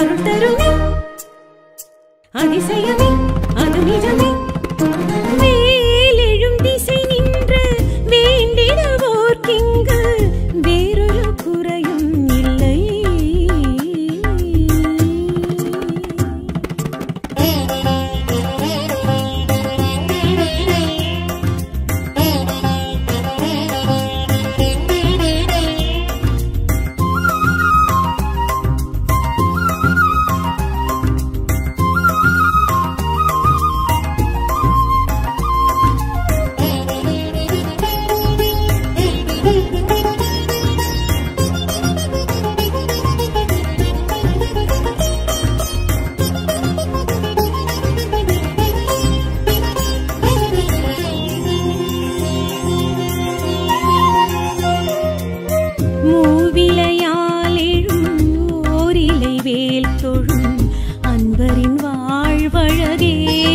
அருள் தருமே அதிசயமே அது நிஜமே மேலெழும் திசை நின்று வேண்டிடுவோர்க்கிங்கு வேறொரு குறையும் இல்லை மூவிலையால் எழும் ஓரிலை வேல் தொழும் அன்பரின் வாழ்வழகே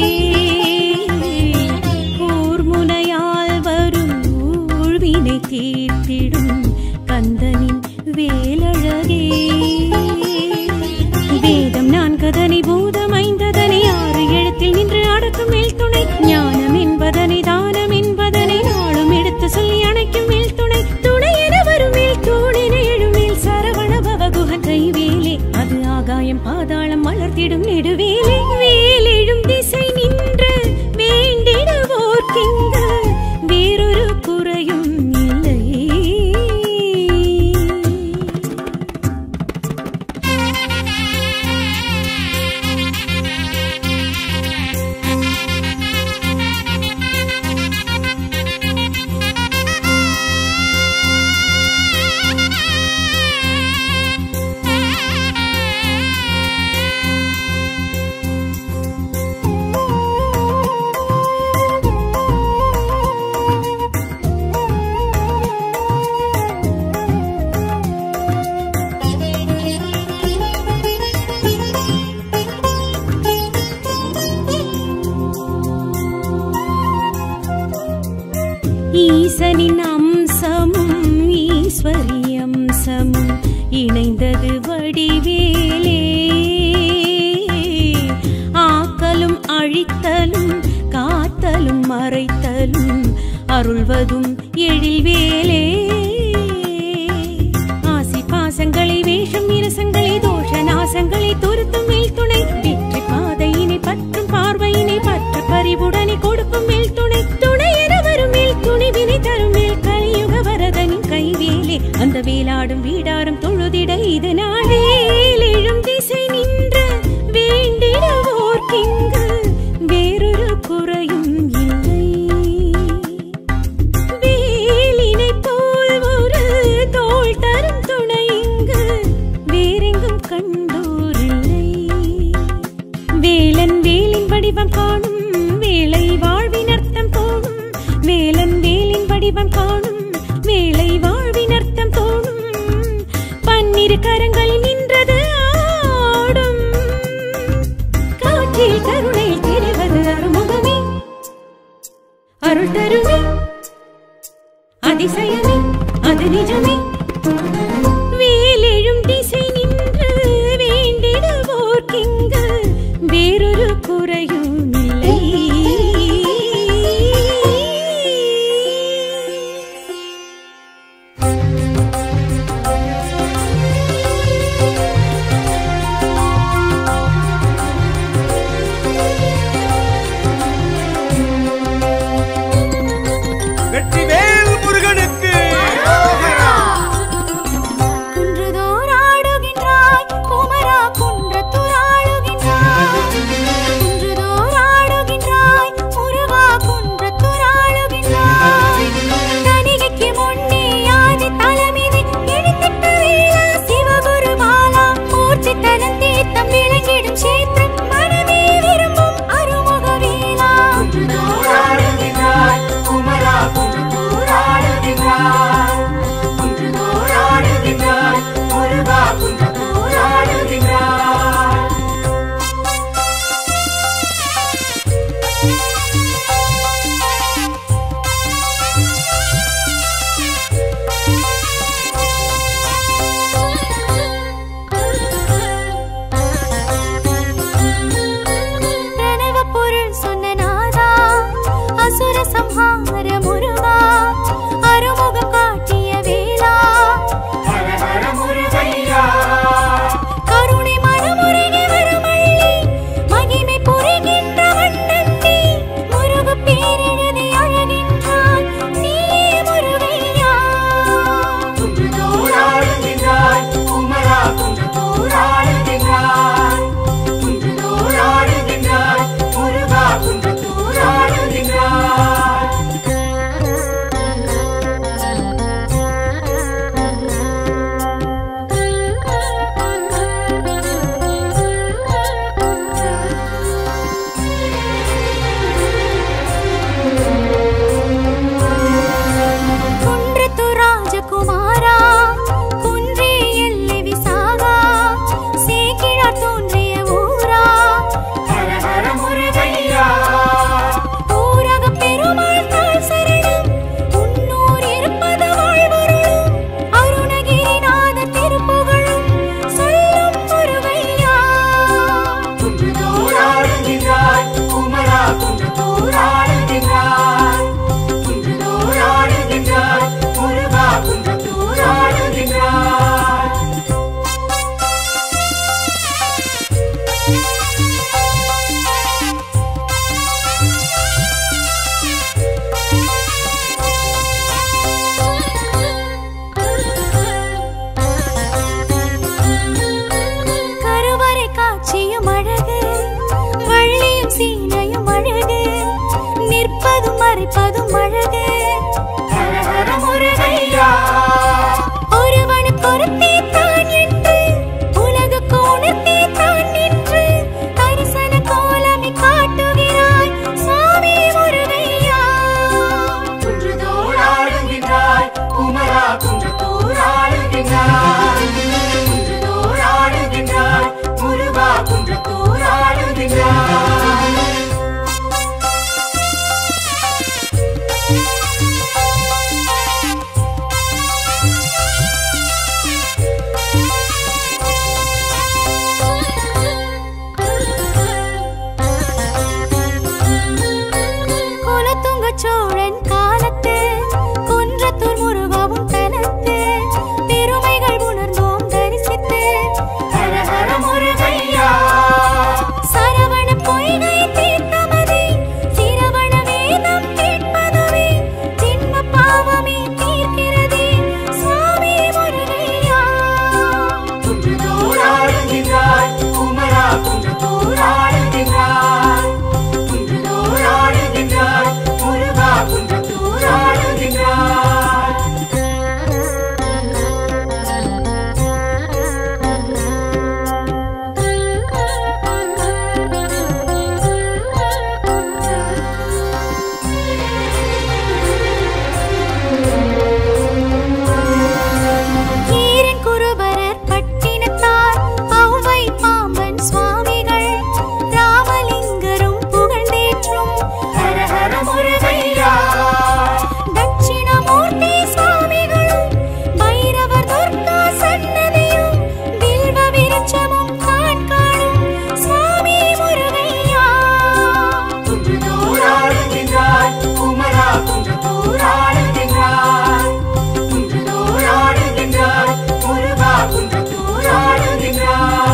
கூர்முனையால் வரும் ஊழ்வினை தீர்த்திடும் கந்தனின் வேலழகே வேதம் நான்கதனை பூதம் ஐந்ததனை ஆறு எழுத்தில் நின்று அடக்கும் மேல் துணை ஞானம் என்பதனை தானம் என்பதனை நாளும் எடுத்து சொல்லி அணைக்கும் மேல் துணை துணை என வரும் மேல் தூணின எழுமேல் சரவண பவகுகன் கைவேலே அது ஆகாயம் பாதாளம் மலர்த்திடும் நெடுவேலே வேலெழும் திசை நின்று வேண்டிடுவோர்க்கிங்க வேறொரு குறையும் இல்லை ஈசனின் அம்சமும் ஈஸ்வரி அம்சமும் இணைந்தது வடிவேலே ஆக்கலும் அழித்தலும் காத்தலும் மறைத்தலும் அருள்வதும் எழில்வேலே ஆசி பாசங்களை வேஷம் இரசங்களை தோஷ நாசங்களை துருத்தும் மேல் துணை வெற்றி பாதையினை பற்றும் பார்வையினை பற்ற பறிவுடனே கொடுக்கும் மேல் துணை துணை என வரும் மேல் துணிவினை தரும் மேல் கலியுக வரதனின் கைவேலே அந்த வேலாடும் வீடாரும் தொழுதிட இது நாடேல் எழும் திசை நின்று வேண்டிடுவோர்க்கிங்கு வேறொரு குறையும் இல்லை வேலினை போல் ஒரு தோள் தரும் துணை இங்கு வேறெங்கும் கண்டோரில்லை வேலன் வேலின் வடிவம் காணும் வேலை வாழ்வின் அர்த்தம் தோணும் வேலன் வேலின் வடிவம் காணும் வேலை வாழ்வின் அர்த்தம் தோணும் பன்னிரு கரங்கள் நின்றது ஆடும் காற்றில் கருணை தெரிவது அருமுகமே அருள் தருமே அதிசயமே அது நிஜமே வேலெழும் திசை நின்று வேண்டிடுவோர்க்கிங்கு வேறொரு குறையும் இல்லை வெற்றிவேல் முருகனுக்கு அருள்கின்றாய் குலத்துங்க சோழன் காலத்து குன்றத்தூர் முருகாவும் தனத்து பெருமைகள் உணர்ந்தோம் தரிசித்து ஹர ஹர முருகையா சரவண பொய்கை தீர்த்தமதே சிரவண வேதம் கேட்பதுவே ஜென்ம பாவமே தீர்க்கிறதே சுவாமி முருகையா குன்றுதோறாடுகின்றாய் குமரா குன்றத்தூராடுகின்றாய் குன்றுதோறாடுகின்றாய் முருகா குன்றத்தூராடுகின்றாய் ஈரன் குருபரர் பட்டினத்தார் ஔவை பாம்பன் சுவாமிகள் ராமலிங்கரும் புகழ்ந்தேற்றும் ஹர ஹர முருகையா தட்சிணமூர்த்தி சுவாமிகளும் பைரவர் துர்கா சன்னதியும் வில்வ விருட்சமும் தான் காணும் சுவாமி முருகையா குன்றுதோறாடுகின்றாய் குமரா குன்றத்தூராடுகின்றாய் குன்றுதோறாடுகின்றாய் முருகா குன்றத்தூராடுகின்றாய்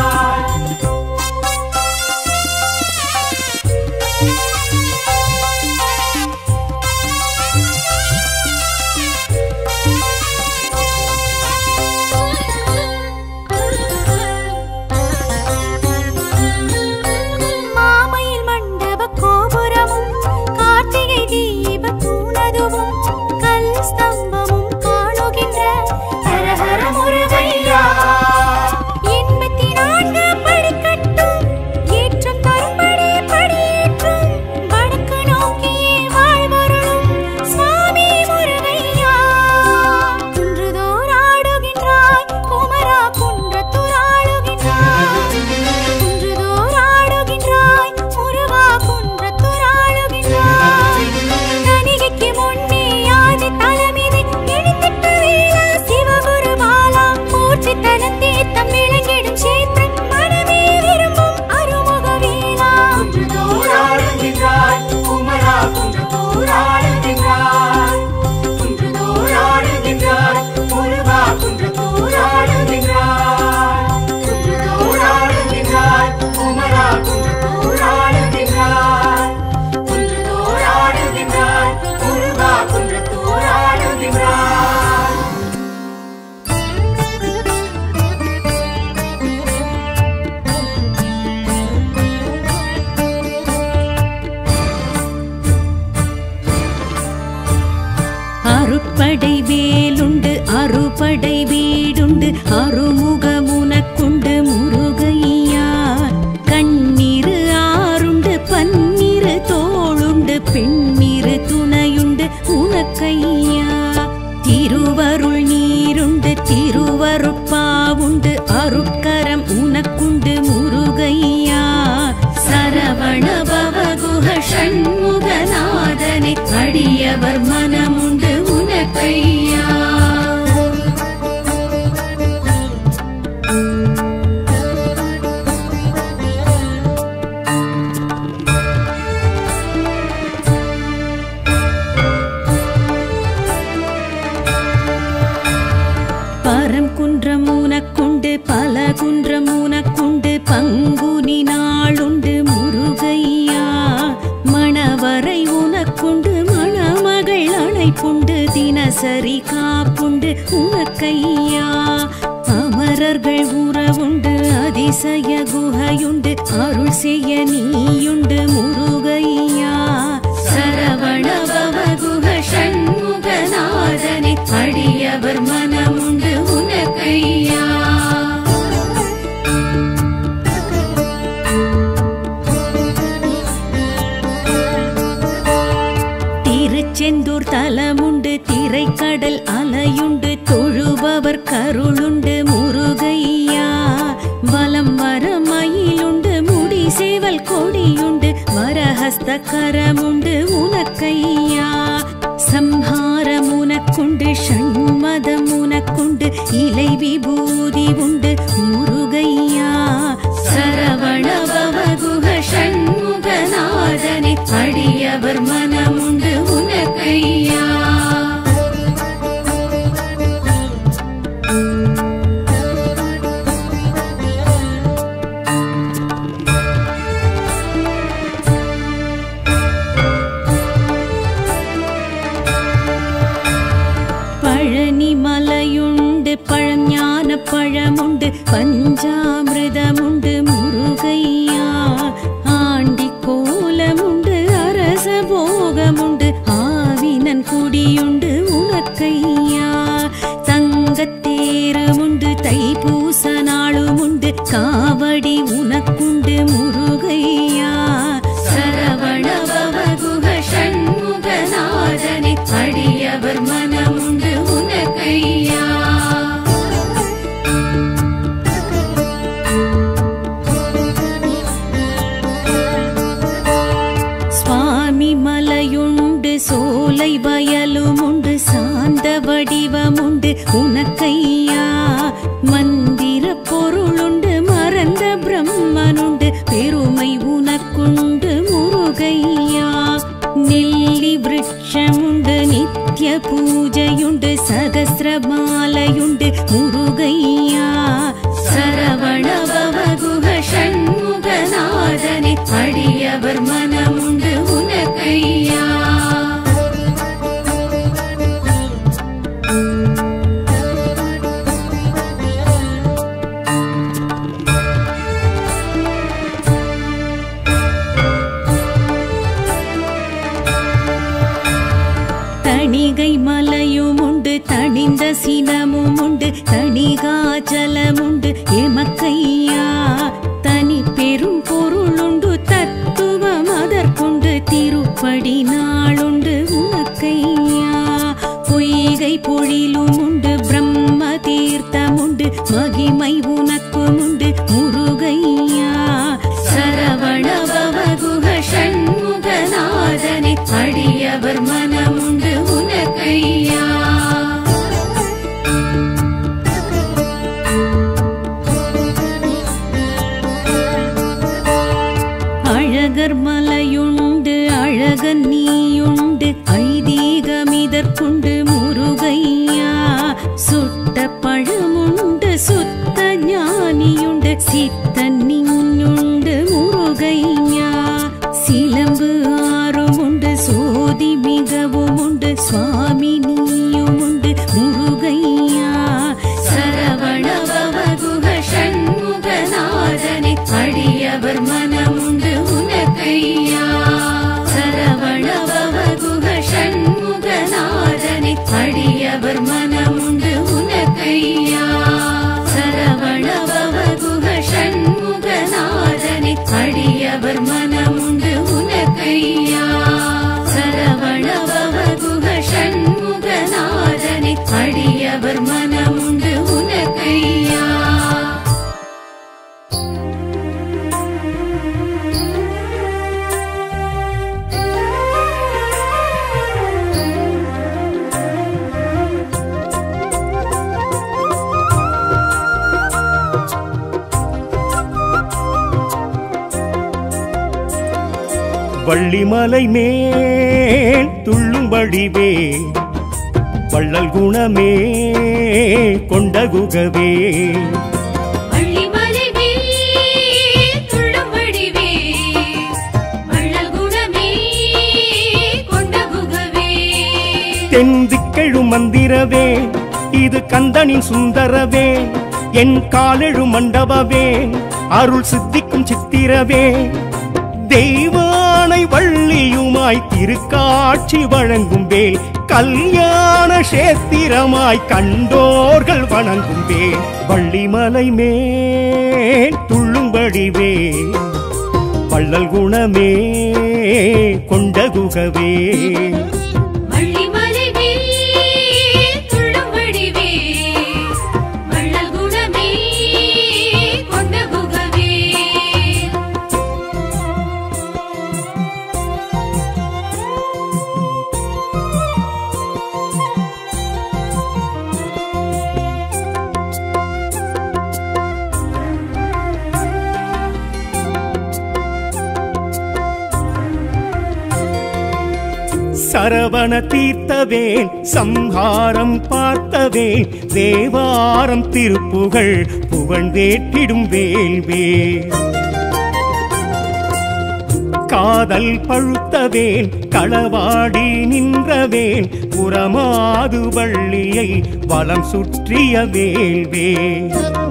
மாமையில் மண்டப கோபுரமும் கார்த்திகை தீப தூணதுவும் கல் ஸ்தம்பமும் காணுகின்ற ஹர ஹர முருகையா எண்பத்தி நான்கு படிக்கட்டும் ஏற்றம் தரும்படி படியேற்றும் வடக்கு நோக்கியே வாழ்வருளும் சுவாமி முருகையா குன்றுதோர் ஆடுகின்றாய் குமரா குன்றத்தூர் ஆடுகின்றாய் குன்றுதோர் ஆடுகின்றாய் முருகா குன்றத்தூர் ஆடுகின்றாய் தணிகைக்கு முன்னே ஆதி தலைமிதை எழுந்திட்ட வேளா சிவகுரு பாலா மூர்த்தி தனத்தே தம் விளங்கிடும் சேத்திரம் மனமே விரும்பும் அருமுக வேளா குன்றுதோறாடுகின்றாய் குமரா குன்றத்தூராடுகின்றாய் குன்றுதோறாடுகின்றாய் முருகா குன்றத்தூராடுகின்றாய் குன்றுதோறாடுகின்றாய் குமரா குன்றத்தூராடுகின்றாய் குன்றுதோறாடுகின்றாய் முருகா குன்றத்தூராடுகின்றாய் அருட்படை வேலுண்டு அறுபடை வீடுண்டு அருமுகமுனக்குண்டு முருகையா கண்ணீரு ஆறுண்டு பன்னிரு தோளுண்டு பெண்ணிரு துணையுண்டு உனக்கையா திருவருள் நீருண்டு திருவருட்பாவுண்டு அருட்கரம் உனக்குண்டு முருகையா சரவண பவகுஹ ஷண்முகநாதனை அடியவர் மனமுண்டு உனக்கையா பரம் குன்றம் உனக்குண்டு பல குன்றம் உனக்குண்டு பங்குனி நாளுண்டு முருகையா மணவரை உனக்குண்டு மணமகள் அணைப்புண்டு தினசரி காப்புண்டு உனக்கையா அமரர்கள் உறவுண்டு அதிசய குகையுண்டு அருள் செய்ய நீயுண்டு முருகையா சரவண பவகுக ஷண்முகநாதனை அடியவர் மனமுண்டு உனக்கையா திருச்செந்தூர் தலமுண்டு திரைக்கடல் அலையுண்டு தொழுபவர் கருளுண்டு முருகையா வலம் வர மயிலுண்டு முடி சேவல் கோ ஹஸ்தகரமுண்டு உனக்கையா சம்ஹாரம் உனக்குண்டு ஷண்மதம் உனக்குண்டு இலை விபூதி உண்டு முருகையா சரவண பவகுக ஷண்முகநாதனை அடியவர் மனமுண்டு உனக்கையா பழனி மலையுண்டு பழஞான பழமுண்டு பஞ்சாமிரதமுண்டு முருகையா ஆண்டி கோலமுண்டு அரச போகமுண்டு ஆவினன் குடியுண்டு உனக்கையா தங்கத்தேருமுண்டு தைப்பூச நாளுமுண்டு காவடி உனக்குண்டு முருகையா சரவண பவகுக ஷண்முகநாதனை அடியவர் மனமுண்டு உனக்கையா சுவாமி மலையுண்டு சோலை வயலுமுண்டு சாந்த வடிவமுண்டு உனக்கையா மந்திர பொருளுண்டு மறந்த பிரம்மனுண்டு பெருமை உனக்குண்டு முருகையா நெல்லி விருட்சமுண்டு நித்ய பூஜையுண்டு சகசிரமாலையுண்டு முருகையா சரவண பவகுக ஷண்முகநாதனை அடியவர் மனமுண்டு உனக்கையா தணிகை மலையும் உண்டு தணிந்த சினமும் உண்டு தணிகாச்சலமுண்டு எமக்கையா தனி பெரும் பொருளுண்டு தத்துவம் அதற்குண்டு திருப்படி நாளுண்டு உனக்கையா பொய்கை பொழிலும் உண்டு பிரம்ம தீர்த்தமுண்டு மகிமை உனக்கும் உண்டு முருகையா சரவண பவகுக ஷண்முகநாதனை அடியவர் மனமுண்டு உனக்கையா அழகர் மலையுண்டு அழகன் நீயுண்டு ஐதீகமிதற்குண்டு முருகையா சுட்ட பழமுண்டு சுத்த ஞானியுண்டு சித்தன் நீயுண்டு முருகையா சிலம்பு ஆறும் உண்டு சோதி மிகவும் உண்டு சுவாமி நீயும் உண்டு முருகையா சரவண பவகுக ஷண்முகநாதனை அடியவர் மனமுண்டு உனக்கையா சரவண பவகுக ஷண்முகநாதனை அடியவர் மனமுண்டு உனக்கையா சரவண பவகுக ஷண்முகநாதனை அடியவர் மனமுண்டு உனக்கையா சரவண பவகுக ஷண்முகநாதனை அடியவர் மனமுண்டு உனக்கையா வள்ளிமலை மேல் துள்ளும் வடிவே வள்ளல் குணமே கொண்ட குகவே வள்ளிமலை மேல் துள்ளும் வடிவே, வள்ளல் குணமே கொண்ட குகவே. தென்திக்கெழு மந்திரவே இது கந்தனின் சுந்தரவே என் காலெழு மண்டபவே அருள் சித்திக்கும் சித்திரவே தெய்வானை வள்ளியுமாய் திருக்காட்சி வழங்கும் வேல் கல்யாண சேத்திரமாய் கண்டோர்கள் வணங்கும் வேல் வள்ளிமலை மேல் துள்ளும்படிவே வள்ளல் குணமே கொண்ட குகவே வள்ளிமலை மேல் துள்ளும் வடிவே, வள்ளல் குணமே கொண்ட குகவே. சரவண தீர்த்தவேல் சம்ஹாரம் பார்த்தவேல் தேவாரம் திருப்புகழ் புகழ்ந்தேற்றிடும் வேல்வேல் காதல் பழுத்தவேல் களவாடி நின்றவேல் புறமாது வள்ளியை வலம் சுற்றிய வேல்வேல்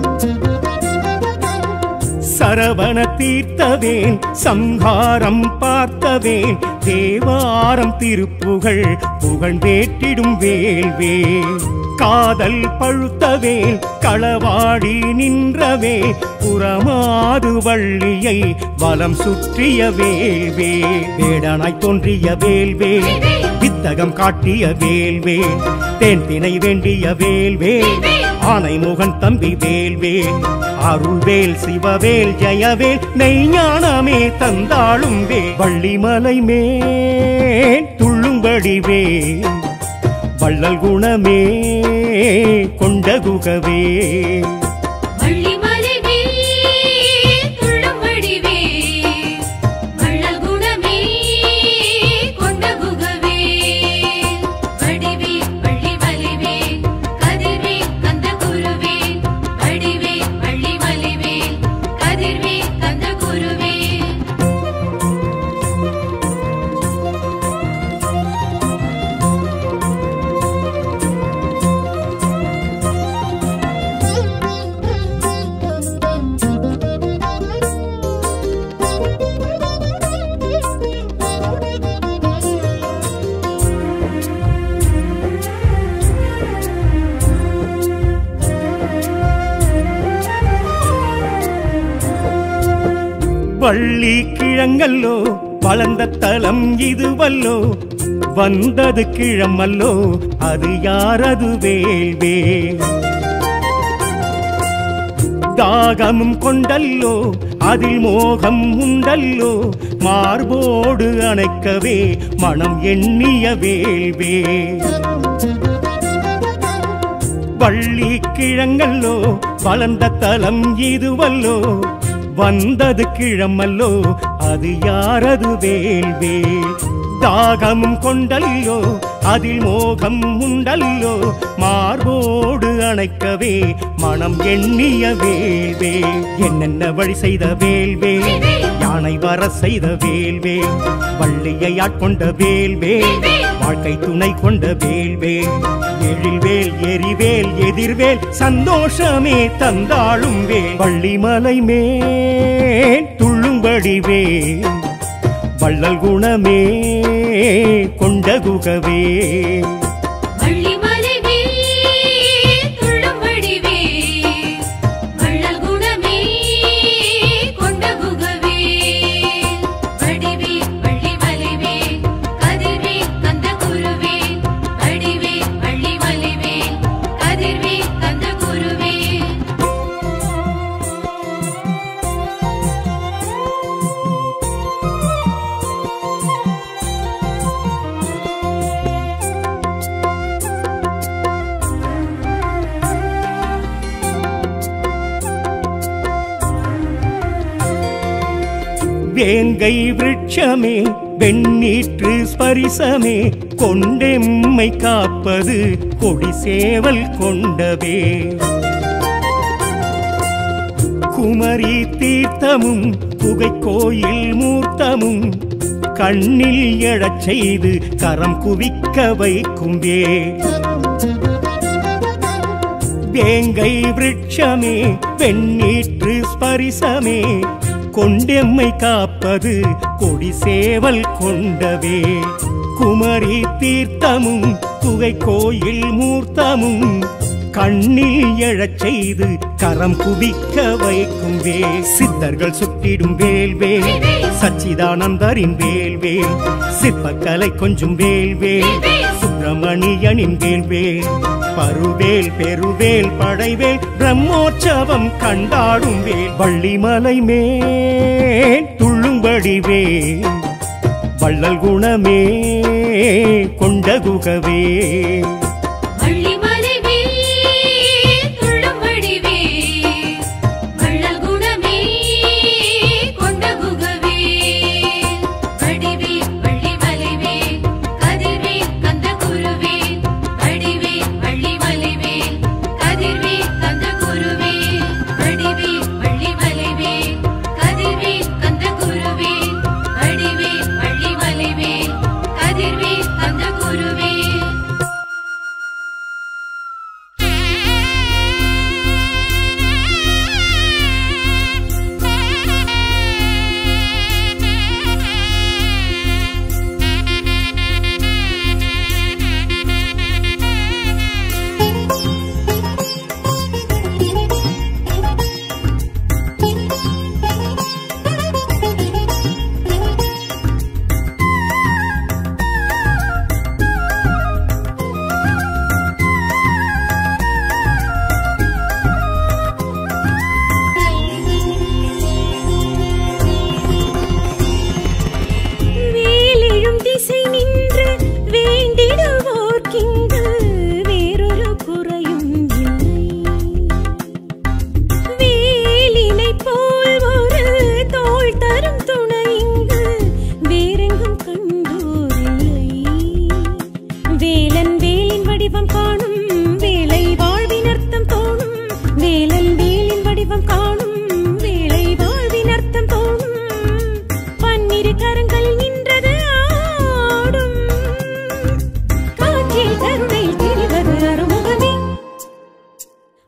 சரவண தீர்த்தவேன் சம்ஹாரம் பார்த்தவேன் தேவாரம் திருப்புகழ் புகழ்ந்தேற்றிடும் வேல்வேல் காதல் பழுத்தவேல் களவாடி நின்றவே புறமாது வள்ளியை வலம் சுற்றிய வேல்வே வேடனாய் தோன்றிய வேல்வே வித்தகம் காட்டிய வேல்வே தேன் திணை வேண்டிய வேல்வே ஆனை முகன் தம்பி வேல்வேல் அருள்வேல் சிவவேல் ஜெயவேல் மெய்ஞானமே தந்தாளும் வே வள்ளிமலை மேல் துள்ளும்படி வேல் வள்ளல் குணமே கொண்ட குகவே வள்ளிமலை மேல் துள்ளும் வடிவே, வள்ளல் குணமே கொண்ட குகவே. வடிவே, வள்ளிமலைவே, கதிர்வே, கந்த குருவே. வடிவே, வள்ளிமலைவே, கதிர்வே, கந்த குருவே. வள்ளி கிழங்கல்லோ வளர்ந்த தலம் இதுவல்லோ வந்தது கிழமல்லோ அது யாரது வேல்வே தாகமும் கொண்டல்லோ அதில் மோகம் உண்டல்லோ மார்போடு அணைக்கவே மனம் எண்ணிய வேல்வே வள்ளி கிழங்கல்லோ வளர்ந்த தலம் இதுவல்லோ வந்தது கிழமல்லோ அது யாரது வேல்வே தாகமும் கொண்டல்லோ அதில் மோகம் உண்டல்லோ மார்போடு அணைக்கவே மனம் எண்ணிய வேல்வே என்னென்ன வழி செய்த வேல்வே யானை வர செய்த வேல்வே வள்ளியை ஆட்கொண்ட வேல்வே வாழ்க்கை துணை கொண்ட வேல்வேல் எழில்வேல் எரிவேல் எதிர்வேல் சந்தோஷமே தந்தாளும் வேல் வள்ளிமலை மேல் துள்ளும்படி வேல் வள்ளல் குணமே கொண்ட குகவே வள்ளிமலை மேல் துள்ளும் வடிவே, வள்ளல் குணமே கொண்ட குகவே. வடிவே, வள்ளிமலைவே, கதிர்வே, கந்த குருவே. வடிவே, வள்ளிமலைவே, கதிர்வே, கந்த குருவே. வேங்கை விருட்சமே வெண்ணீற்று ஸ்பரிசமே கொண்டெம்மை காப்பது கொடி சேவல் கொண்டவே குமரி தீர்த்தமும் புகை கோயில் மூர்த்தமும் கண்ணில் எழச் செய்து கரம் குவிக்க வைக்கும் வே வேங்கை விருட்சமே வெண்ணீற்று ஸ்பரிசமே கொண்டெம்மை காப்பது கொடி சேவல் கொண்டவே குமரி தீர்த்தமும் புகை கோயில் மூர்த்தமும் கண்ணில் எழச் செய்து கரம் குவிக்க வைக்கும் வே சித்தர்கள் சுட்டிடும் வேல்வேல் சச்சிதானந்தரின் வேல்வேல் சிற்பக்கலை கொஞ்சம் வேல்வேல் சுப்பிரமணியனின் வேல்வேல் பருவேல் பெருவேல் படைவேல் பிரம்மோற்சவம் கண்டாடும் வேல் வள்ளிமலை மேல் துள்ளும்படி வேல் வள்ளல் குணமே கொண்ட குகவே வள்ளிமலை மேல் துள்ளும் வடிவே, வள்ளல் குணமே கொண்ட குகவே. வடிவே, வள்ளிமலைவே, கதிர்வே,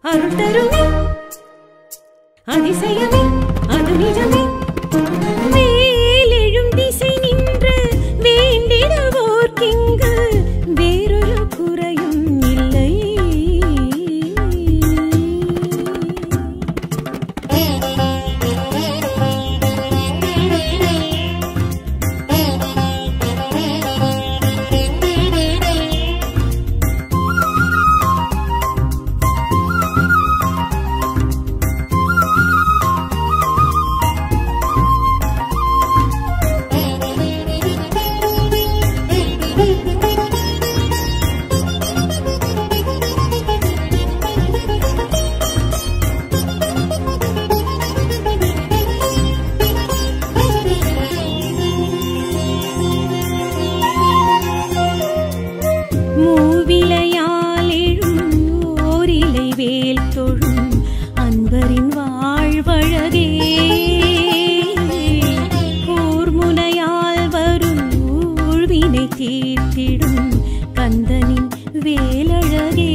அருள் தருமே அதிசயமே அது நிஜமே மேலெழும் திசை நின்று வேண்டிடுவோர்க்கிங்கு வேறொரு குறையும் இல்லை மூவிலையால் எழும் ஓரிலை வேல் தொழும் அன்பரின் வாழ்வழகே கூர்முனையால் வரும் ஊழ்வினை தீர்த்திடும் கந்தனின் வேலழகே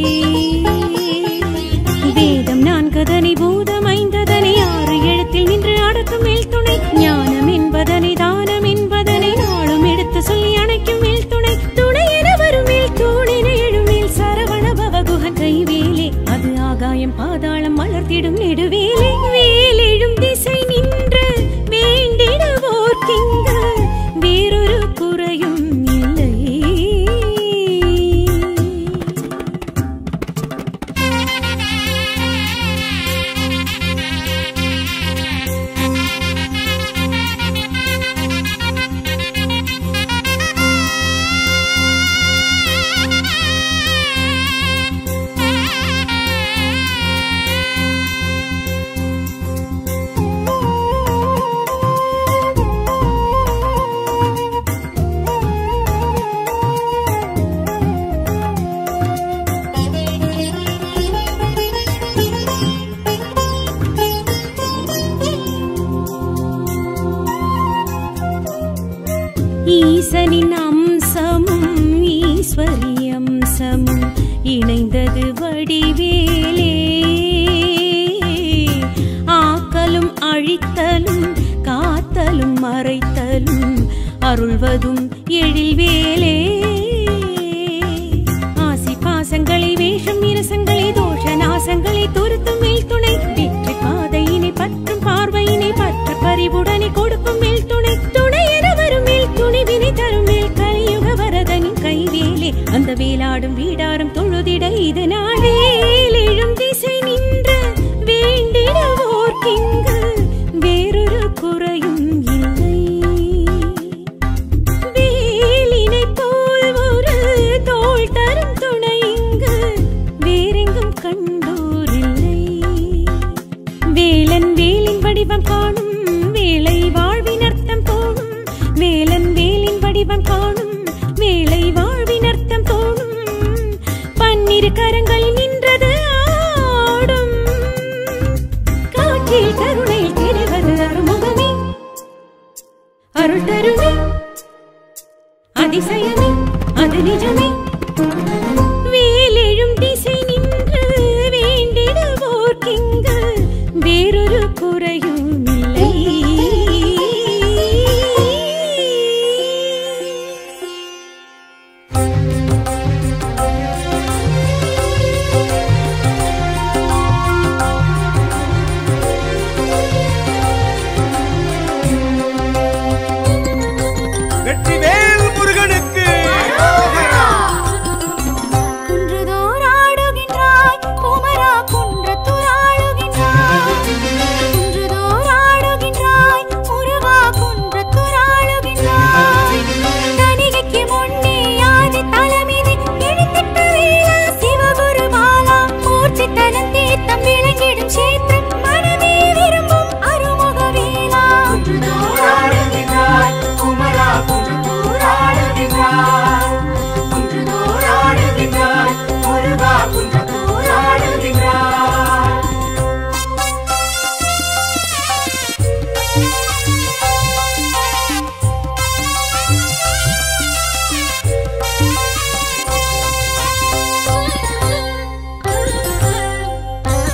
வேதம் நான்கதனை பூதம் ஐந்ததனை ஆறு எழுத்தில் நின்று அடக்கும் மேல் துணை ஞானம் என்பதனை தானம் என்பதனை நாளும் எடுத்து சொல்லி அணைக்கும் மேல் துணை துணை என வரும் மேல் தூணின எழுமேல் சரவண பவகுகன் கைவேலே அது ஆகாயம் பாதாளம் மலர்த்திடும் நெடுவேலே வேலெழும் திசை நின்று வேண்டிடுவோர்க்கிங்கு வேறொரு குறையும் இல்லை ஈசனின் அம்சமும் ஈஸ்வரி அம்சமும் இணைந்தது வடிவேலே ஆக்கலும் அழித்தலும் காத்தலும் மறைத்தலும் அருள்வதும் எழில்வேலே ஆசி பாசங்களை வேஷம் இரசங்களை தோஷ நாசங்களை துருத்தும் மேல் துணை வெற்றி பாதையினை பற்றும் பார்வையினை பற்ற பறிவுடனே கொடுக்கும் மேல் துணை துணை என வரும் மேல் துணிவினை தரும் மேல் கலியுக வரதனின் கைவேலே அந்த வேலாடும் வீடாரும் தொழுதிட இது நாளேலெழும் திசை நின்று வேண்டிடுவோர்க்கிங்கு வேறொரு குறையும் இல்லை வேலினை போல் ஒரு தோள் தரும் துணை இங்கு வேறெங்கும் கண்டோரில்லை வேலன் வேலின் வடிவம் காணும் வேலை வாழ்வின் அர்த்தம் தோணும் வேலன் வேலின் வடிவம் காணும் வேலை வாழ்வின் அர்த்தம் தோணும் பன்னிரு கரங்கள் நின்றது ஆடும் காற்றில் கருணையில் தெரிவது அருமுகமே அருள் தருமே அதிசயமே அது நிஜமே வேலெழும் திசை நின்று வேண்டிடுவோர்க்கிங்கு வேறொரு குறையும் இல்லை வெற்றிவேல் முருகனுக்கு குன்றுதோர் ஆடுகின்றாய் குமரா குன்றத்தூர் ஆளுகின்றாய் குன்றுதோர் ஆடுகின்றாய் முருகா குன்றத்தூர் ஆளுகின்றாய் தணிகைக்கு முன்னே ஆதி தலைமீது எழுத்திட்ட வேளா சிவகுரு மாலா மூர்த்தி தனம் தீர்த்தம் விளங்கிடும் சேத்திரம் மனமே விரும்பும் அருமுக வேளா குன்றுதோறாடுகின்றாய் குமரா குன்றத்தூராடுகின்றாய் குன்றுதோறாடுகின்றாய் முருகா குன்றத்தூராடுகின்றாய் ஆ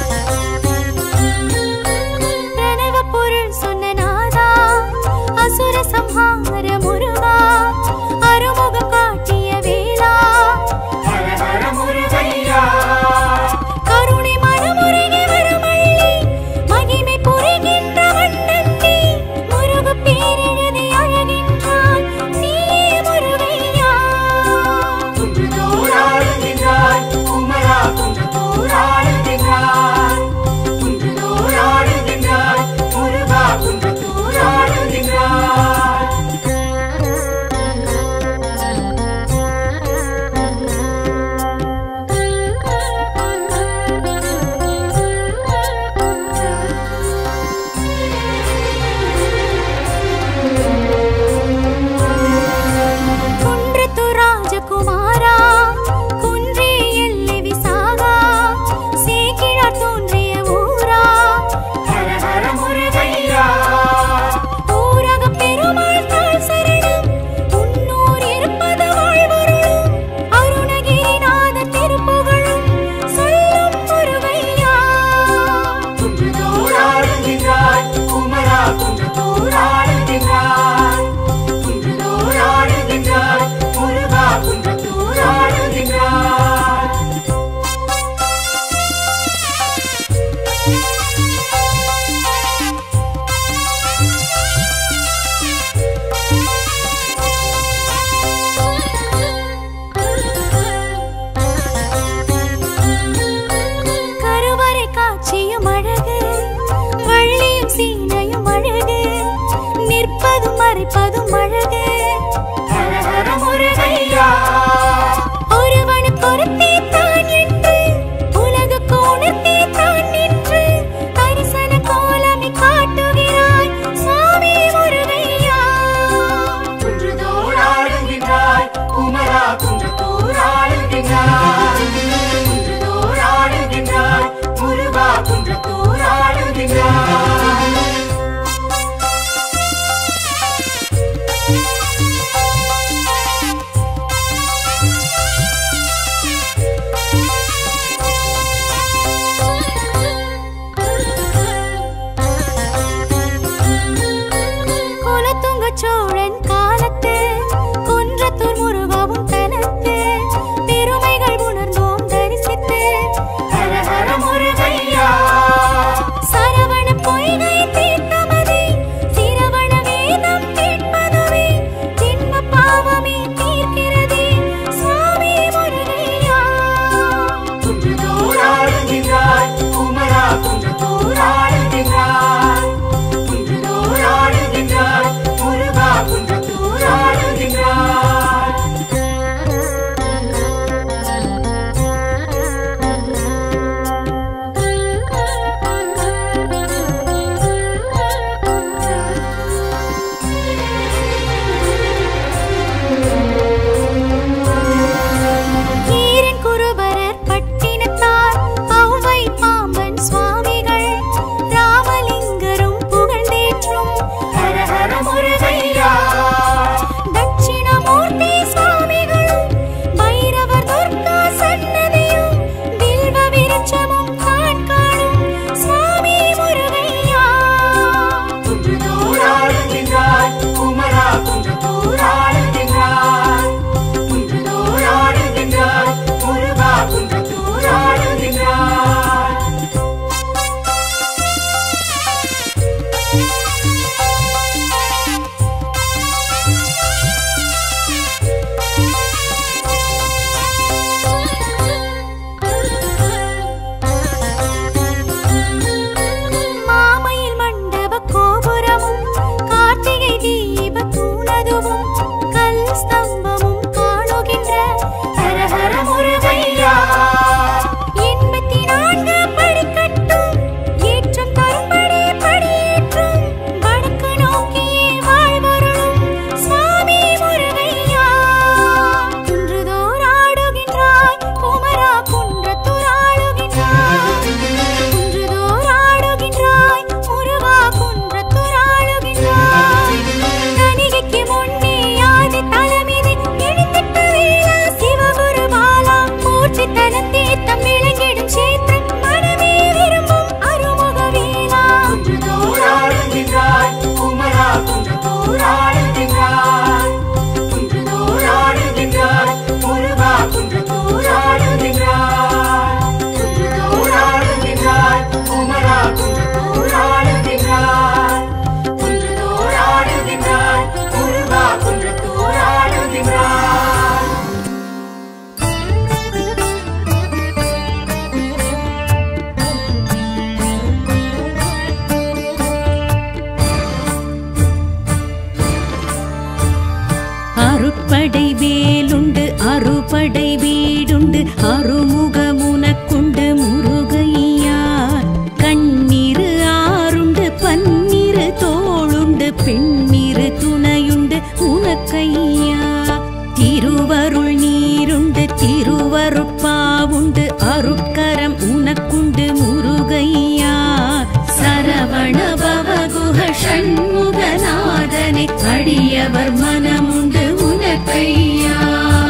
அடியவர் மனமுண்டு உனக்கையா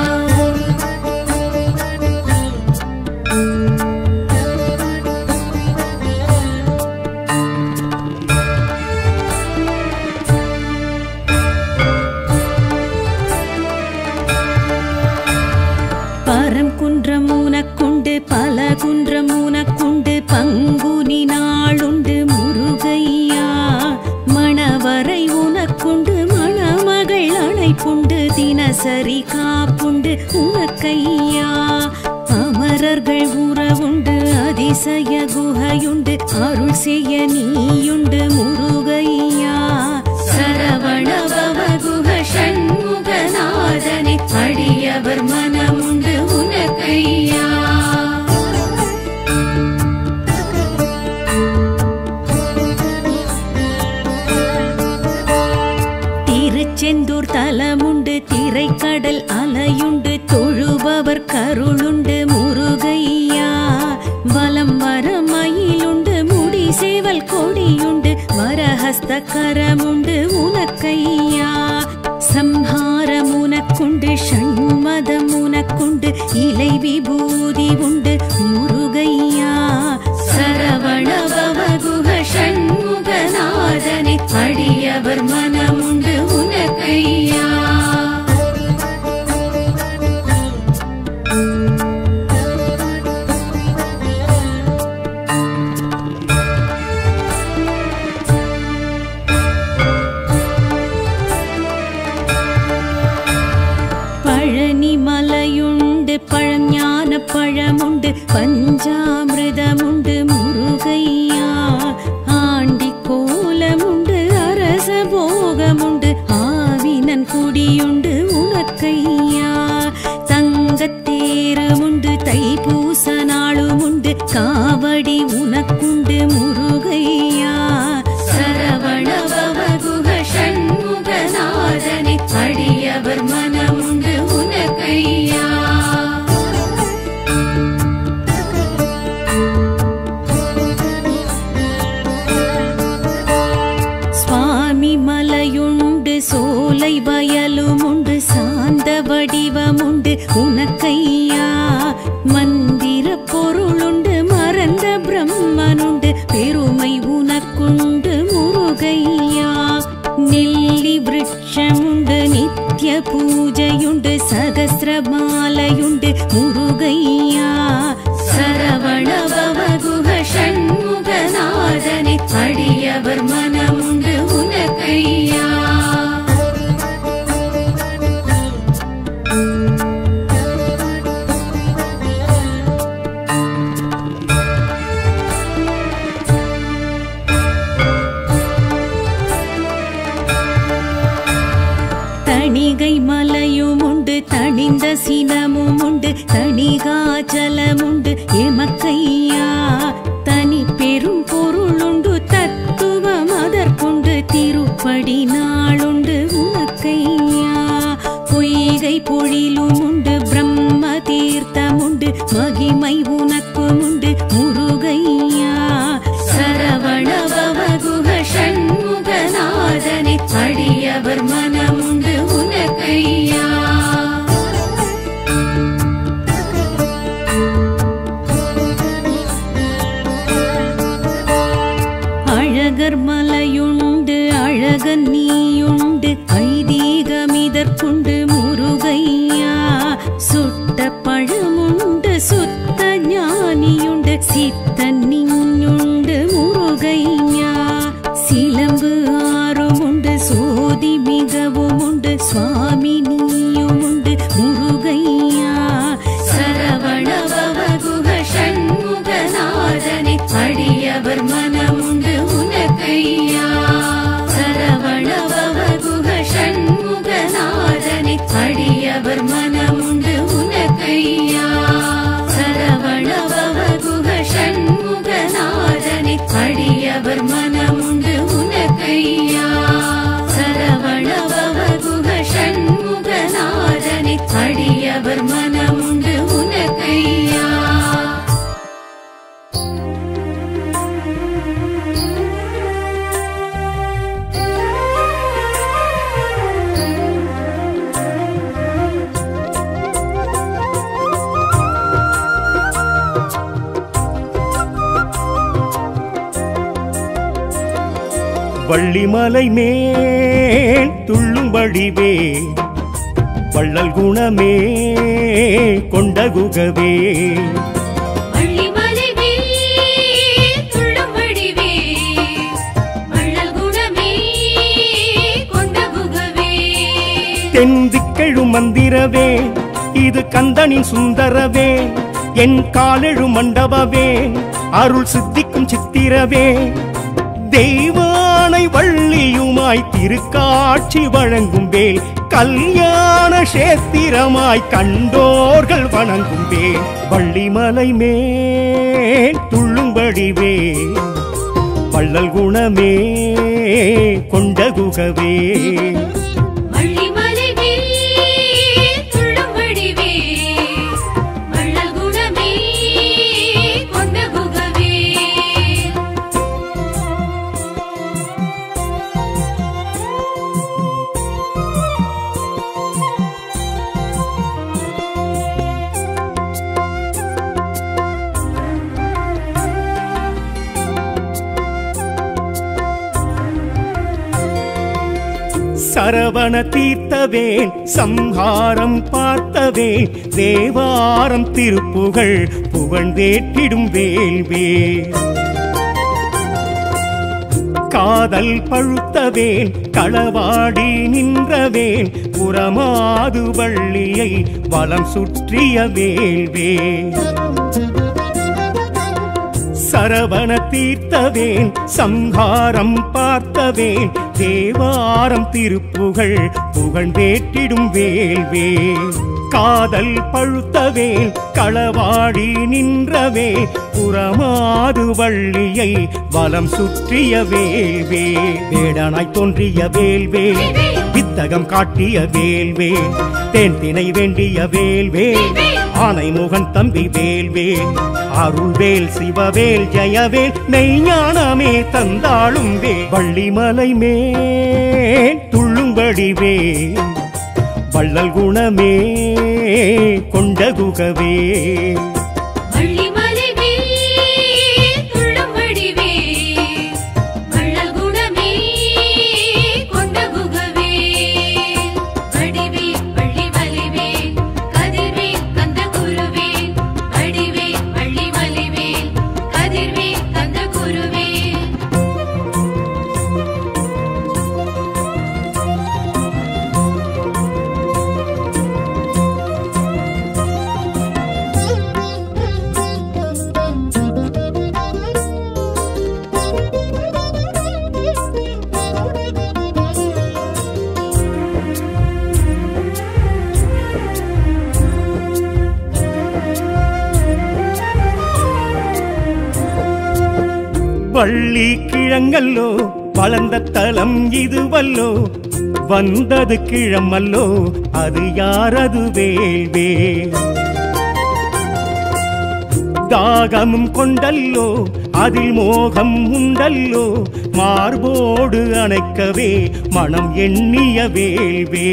பரம் குன்றம் உனக்குண்டு பல குன்றம் உனக்குண்டு பங்குனி நாளுண்டு முருகையா மணவரை உனக்குண்டு மணமகள் அணைப்புண்டு தினசரி காப்புண்டு உனக்கையா அமரர்கள் உறவுண்டு அதிசய குகையுண்டு அருள் செய்ய நீயுண்டு முருகையா சரவண பவகுக ஷண்முகநாதனை அடியவர் மனமுண்டு உனக்கையா திருச்செந்தூர் தலமுண்டு திரைக்கடல் அலையுண்டு தொழுபவர் கருளுண்டு முருகையா வலம் வர மயிலுண்டு முடி சேவல் கொடியுண்டு வரஹஸ்த கரமுண்டு உனக்கையா சம்ஹாரம் உனக்குண்டு ஷண்மதம் உனக்குண்டு இலை விபூதி உண்டு முருகையா சரவண பவகுக ஷண்முகநாதனை அடியவர் மனமுண்டு உனக்கையா பழனி மலையுண்டு பழஞான பழமுண்டு பஞ்சாமிர்தமுண்டு முருகையா ஆண்டி கோலமுண்டு அரச போகமுண்டு ஆவினன் குடியுண்டு உனக்கையா தங்கத்தேருமுண்டு தைப்பூச நாளுமுண்டு காவடி உனக்குண்டு முருகையா சரவண பவகுக ஷண்முகநாதனை அடியவர் மனமுண்டு உனக்கையா சுவாமி மலையுண்டு சோலை வயலுமுண்டு சாந்த வடிவமுண்டு உனக்கையா மந்திர பொருளுண்டு மறந்த பிரம்மனுண்டு பெருமை உனக்குண்டு முருகையா நெல்லி விருட்சமுண்டு நித்ய பூஜையுண்டு சகசிரமாலையுண்டு முருகையா சரவண பவகுக ஷண்முகநாதனை அடியவர் மனமுண்டு உனக்கையா தணிகை மலையும் உண்டு தணிந்த சினமும் உண்டு தணிகாச்சலமுண்டு எமக்கையா தனி பெரும் பொருளுண்டு தத்துவம் அதற்குண்டு திருப்படி நாளுண்டு உனக்கையா பொய்கை பொழிலும் உண்டு பிரம்ம தீர்த்தமுண்டு மகிமை உனக்கும் உண்டு முருகையா சரவண பவகுக ஷண்முகநாதனை அடியவர் மனமுண்டு உனக்கையா அழகர் மலையுண்டு அழகன் நீயுண்டு ஐதீகமிதற்குண்டு முருகையா சுட்ட பழமுண்டு சுத்த ஞானியுண்டு சித்தன் நீயுண்டு முருகையா சிலம்பு ஆறும் உண்டு சோதி மிகவும் உண்டு சுவாமி நீயும் உண்டு முருகையா சரவண பவகுக ஷண்முகநாதனை அடியவர் மனமுண்டு உனக்கையா சரவண பவகுக ஷண்முகநாதனை அடியவர் மனமுண்டு உனக்கையா சரவண பவகுக ஷண்முகநாதனை அடியவர் மனமுண்டு உனக்கையா சரவண பவகுக ஷண்முகநாதனை அடியவர் மனமுண்டு உனக்கையா வள்ளிமலை மேல் துள்ளும் வடிவே வள்ளல் குணமே கொண்ட குகவே வள்ளிமலை மேல் துள்ளும் வடிவே, வள்ளல் குணமே கொண்ட குகவே. தென்திக்கெழும் மந்திரவே இது கந்தனின் சுந்தரவே என் காலெழு மண்டபவே அருள் சித்திக்கும் சித்திரவே தெய்வானை வள்ளியுமாய் திருக்காட்சி வழங்கும் வேல் கல்யாண சேத்திரமாய் கண்டோர்கள் வணங்கும் வேல் வள்ளிமலை மேல் துள்ளும்படிவே வள்ளல் குணமே கொண்ட குகவே வள்ளிமலை மேல் துள்ளும் வடிவே, வள்ளல் குணமே கொண்ட குகவே. சரவண தீர்த்தவேன் சம்ஹாரம் பார்த்தவேன் தேவாரம் திருப்புகழ் புகழ்ந்தேற்றிடும் வேல்வேல் காதல் பழுத்தவேன் களவாடி நின்றவேன் புறமாது வள்ளியை வலம் சுற்றிய வேல்வேல் சரவண தீர்த்தவேன் சம்ஹாரம் பார்த்தவேன் தேவாரம் திருப்புகழ் புகழ்ந்தேற்றிடும் வேல்வே காதல் பழுத்தவேன் களவாடி நின்றவே புறமாது வள்ளியை வலம் சுற்றிய வேல்வே வேடனாய் தோன்றிய வேல்வே வித்தகம் காட்டிய வேல்வே தேன் திணை வேண்டிய வேல்வே ஆனை முகன் தம்பி வேல்வேல் அருள்வேல் சிவவேல் ஜெயவேல் மெய்ஞானமே தந்தாளும் வே வள்ளிமலை மேல் துள்ளும்படி வேல் வள்ளல் குணமே கொண்ட குகவே வள்ளிமலை மேல் துள்ளும் வடிவே, வள்ளல் குணமே கொண்ட குகவே. வடிவேல் வள்ளிமலைவேல், கதிர்வேல் கந்தகுருவேல். வடிவேல் வள்ளிமலைவேல், கதிர்வேல் கந்தகுருவேல். வள்ளி கிழங்கல்லோ வளர்ந்த தலம் இதுவல்லோ வந்தது கிழமல்லோ அது யாரது வேல்வே தாகமும் கொண்டல்லோ அதில் மோகம் உண்டல்லோ மார்போடு அணைக்கவே மனம் எண்ணிய வேல்வே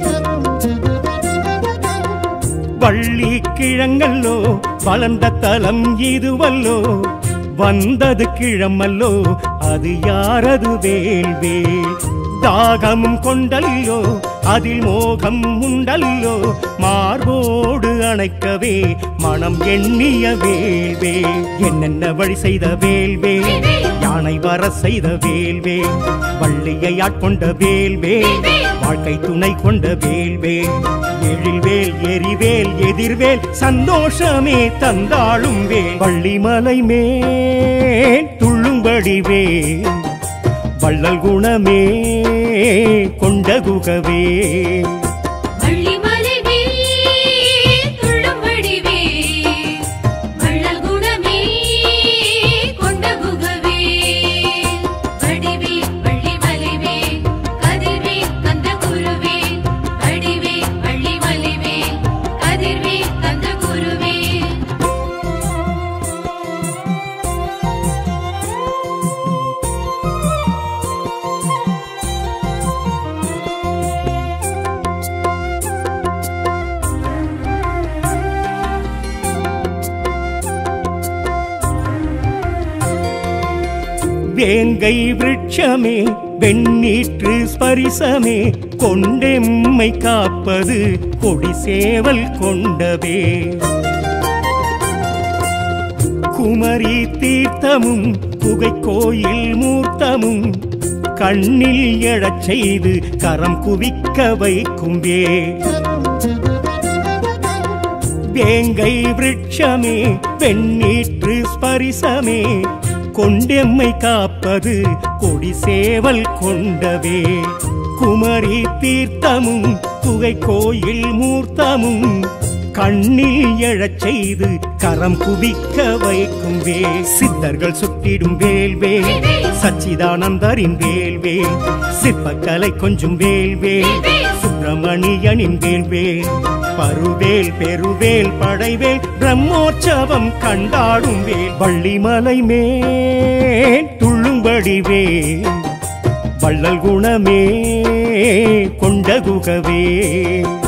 வள்ளி கிழங்கல்லோ வளர்ந்த தலம் இதுவல்லோ வந்தது கிழமல்லோ அது யாரது வேல்வே தாகமும் கொண்டல்லோ அதில் மோகம் உண்டல்லோ மார்போடு அணைக்கவே மனம் எண்ணிய வேல்வே என்னென்ன வழி செய்த வேல்வே யானை வர செய்த வேல்வே வள்ளியை ஆட்கொண்ட வேல்வே வாழ்க்கை துணை கொண்ட வேல்வே எழில்வேல் எரிவேல் எதிர்வேல் சந்தோஷமே தந்தாளும் வேல் வள்ளிமலை மேல் துள்ளும்படி வேல் வள்ளல் குணமே கொண்ட குகவே வள்ளிமலை மேல் துள்ளும் வடிவே, வள்ளல் குணமே கொண்ட குகவே. வடிவேல் வள்ளிமலைவேல், கதிர்வேல் கந்தகுருவேல். வடிவேல் வள்ளிமலைவேல், கதிர்வேல் கந்தகுருவேல். வேங்கை விருட்சமே வெண்ணீற்று ஸ்பரிசமே கொண்டெம்மை காப்பது கொடி சேவல் கொண்டவே குமரி தீர்த்தமும் குகை கோயில் மூர்த்தமும் கண்ணில் எழச் செய்து கரம் குவிக்க வைக்கும்பே வேங்கை விருட்சமே வெண்ணீற்று ஸ்பரிசமே கொண்டெம்மை காப்பது கொடி சேவல் கொண்டவே குமரி தீர்த்தமும் குகை கோயில் மூர்த்தமும் கண்ணில் எழச் செய்து கரம் குவிக்க வைக்கும் வே சித்தர்கள் சுட்டிடும் வேல்வேல் சச்சிதானந்தரின் வேல்வேல் சிற்பக்கலை கொஞ்சம் வேல்வேல் சுப்பிரமணியனின் வேல்வேல் பருவேல் பெருவேல் படைவேல் பிரம்மோற்சவம் கண்டாடும் வேல் வள்ளிமலை மேல் துள்ளும்படி வேல் வள்ளல் குணமே கொண்ட குகவே